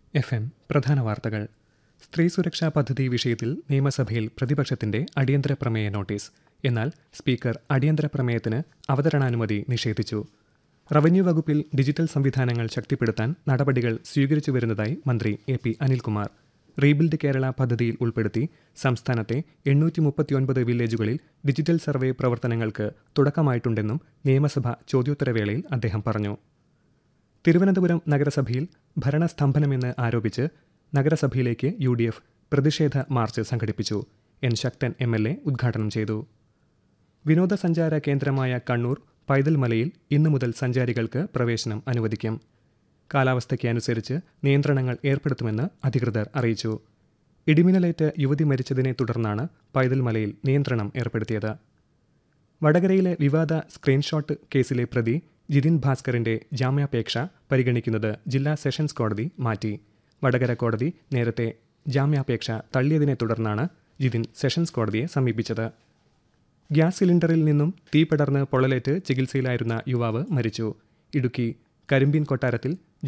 F M പ്രധാന വാർത്തകൾ സ്ത്രീ സുരക്ഷാ പദ്ധതി വിഷയത്തിൽ നിയമസഭയിൽ പ്രതിപക്ഷത്തിന്റെ അടിയന്തര പ്രമേയ നോട്ടീസ് എന്നാൽ സ്പീക്കർ അടിയന്തര പ്രമേയത്തിന് അവതരണാനുമതി നിഷേധിച്ചു റവന്യൂ വകുപ്പിൽ ഡിജിറ്റൽ സംവിധാനങ്ങൾ ശക്തിപ്പെടുത്താൻ നടപടികൾ സ്വീകരിച്ചു വരുന്നതായി മന്ത്രി A P Anilkumar rebuild Kerala പദ്ധതിയിൽ ഉൾപ്പെടുത്തി സംസ്ഥാനത്തെ എണ്ണൂറ്റി മുപ്പത്തിയൊൻപത് വില്ലേജുകളിൽ ഡിജിറ്റൽ സർവേ പ്രവർത്തനങ്ങൾക്ക് തുടക്കമായിട്ടുണ്ടെന്നും നിയമസഭ ചോദ്യോത്തരവേളയിൽ അദ്ദേഹം പറഞ്ഞു തിരുവനന്തപുരം നഗരസഭയിൽ ഭരണസ്തംഭനമെന്ന് ആരോപിച്ച് നഗരസഭയിലേക്ക് യു ഡി എഫ് പ്രതിഷേധ മാർച്ച് സംഘടിപ്പിച്ചു N Sakthan M L A ഉദ്ഘാടനം ചെയ്തു വിനോദസഞ്ചാര കേന്ദ്രമായ കണ്ണൂർ പൈതൽ മലയിൽ ഇന്നു മുതൽ സഞ്ചാരികൾക്ക് പ്രവേശനം അനുവദിക്കും കാലാവസ്ഥയ്ക്ക് അനുസരിച്ച് നിയന്ത്രണങ്ങൾ ഏർപ്പെടുത്തുമെന്ന് അധികൃതർ അറിയിച്ചു ഇടിമിന്നലേറ്റ് യുവതി മരിച്ചതിനെ തുടർന്നാണ് പൈതൽ മലയിൽ നിയന്ത്രണം ഏർപ്പെടുത്തിയത് വടകരയിലെ വിവാദ സ്ക്രീൻഷോട്ട് കേസിലെ പ്രതി ജിതിൻ ഭാസ്കറിന്റെ ജാമ്യാപേക്ഷ പരിഗണിക്കുന്നത് ജില്ലാ സെഷൻസ് കോടതി മാറ്റി വടകര കോടതി നേരത്തെ ജാമ്യാപേക്ഷ തള്ളിയതിനെ തുടർന്നാണ് ജിതിൻ സെഷൻസ് കോടതിയെ സമീപിച്ചത് ഗ്യാസ് സിലിണ്ടറിൽ നിന്നും തീ പടർന്ന് പൊള്ളലേറ്റ് ചികിത്സയിലായിരുന്ന യുവാവ് മരിച്ചു ഇടുക്കി കരിമ്പിൻ കൊട്ടാരത്തിൽ